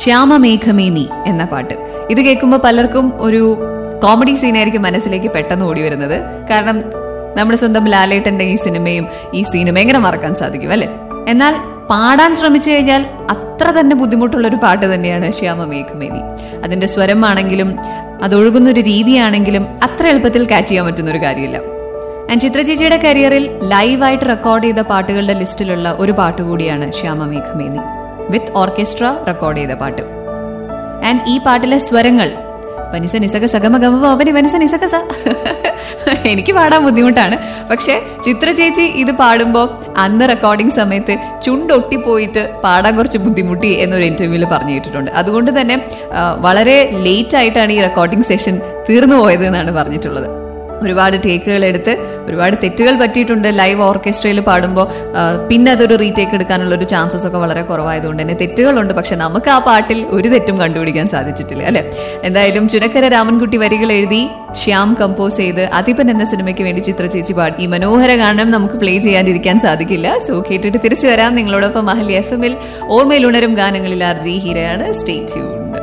ശ്യാമമേഘമേ നീ എന്ന പാട്ട് ഇത് കേൾക്കുമ്പോൾ പലർക്കും ഒരു കോമഡി സീനായിരിക്കും മനസ്സിലേക്ക് പെട്ടെന്ന് ഓടി വരുന്നത് കാരണം നമ്മുടെ സ്വന്തം ലാലേട്ടന്റെ ഈ സിനിമയും ഈ സീനും എങ്ങനെ മറക്കാൻ സാധിക്കും അല്ലെ എന്നാൽ പാടാൻ ശ്രമിച്ചു കഴിഞ്ഞാൽ അത്ര തന്നെ ബുദ്ധിമുട്ടുള്ള ഒരു പാട്ട് തന്നെയാണ് ശ്യാമമേഘമേനി അതിന്റെ സ്വരമാണെങ്കിലും അതൊഴുകുന്ന ഒരു രീതിയാണെങ്കിലും അത്ര എളുപ്പത്തിൽ കാച്ച് ചെയ്യാൻ പറ്റുന്ന ഒരു കാര്യമില്ല ആൻഡ് ചിത്ര ചേച്ചിയുടെ കരിയറിൽ ലൈവായിട്ട് റെക്കോർഡ് ചെയ്ത പാട്ടുകളുടെ ലിസ്റ്റിലുള്ള ഒരു പാട്ട് കൂടിയാണ് ശ്യാമമേഘമേനി വിത്ത് ഓർക്കസ്ട്ര റെക്കോർഡ് ചെയ്ത പാട്ട് ആൻഡ് ഈ പാട്ടിലെ സ്വരങ്ങൾ വനിസ നിസക സഗമ ഗമ അവന് വനിസ നിസക സ എനിക്ക് പാടാൻ ബുദ്ധിമുട്ടാണ് പക്ഷെ ചിത്ര ചേച്ചി ഇത് പാടുമ്പോൾ അന്ന് റെക്കോർഡിംഗ് സമയത്ത് ചുണ്ടൊട്ടിപ്പോയിട്ട് പാടാൻ കുറച്ച് ബുദ്ധിമുട്ടി എന്നൊരു ഇന്റർവ്യൂവിൽ പറഞ്ഞു കേട്ടിട്ടുണ്ട് അതുകൊണ്ട് തന്നെ ആ, വളരെ ലേറ്റ് ആയിട്ടാണ് ഈ റെക്കോർഡിംഗ് സെഷൻ തീർന്നു പോയത് എന്നാണ് പറഞ്ഞിട്ടുള്ളത് ഒരുപാട് ടേക്കുകൾ എടുത്ത് ഒരുപാട് തെറ്റുകൾ പറ്റിയിട്ടുണ്ട് ലൈവ് ഓർക്കസ്ട്രയിൽ പാടുമ്പോൾ പിന്നെ അതൊരു റീടേക്ക് എടുക്കാനുള്ള ഒരു ചാൻസസ് ഒക്കെ വളരെ കുറവായതുകൊണ്ട് തന്നെ തെറ്റുകളുണ്ട് പക്ഷെ നമുക്ക് ആ പാട്ടിൽ ഒരു തെറ്റും കണ്ടുപിടിക്കാൻ സാധിച്ചിട്ടില്ല അല്ലെ എന്തായാലും ചുനക്കര രാമൻകുട്ടി വരികൾ എഴുതി ശ്യാം കമ്പോസ് ചെയ്ത് അതിപൻ എന്ന സിനിമയ്ക്ക് വേണ്ടി ചിത്ര ചേച്ചി പാടി ഈ മനോഹര ഗാനം നമുക്ക് പ്ലേ ചെയ്യാതിരിക്കാൻ സാധിക്കില്ല സോ കേട്ടിട്ട് തിരിച്ചു വരാം നിങ്ങളോടൊപ്പം മഹലി എഫ് എമ്മിൽ ഓർമ്മയിൽ ഉണരും ഗാനങ്ങളിൽ ആർ ജി ഹീരയാണ് സ്റ്റേ ട്യൂൺഡ്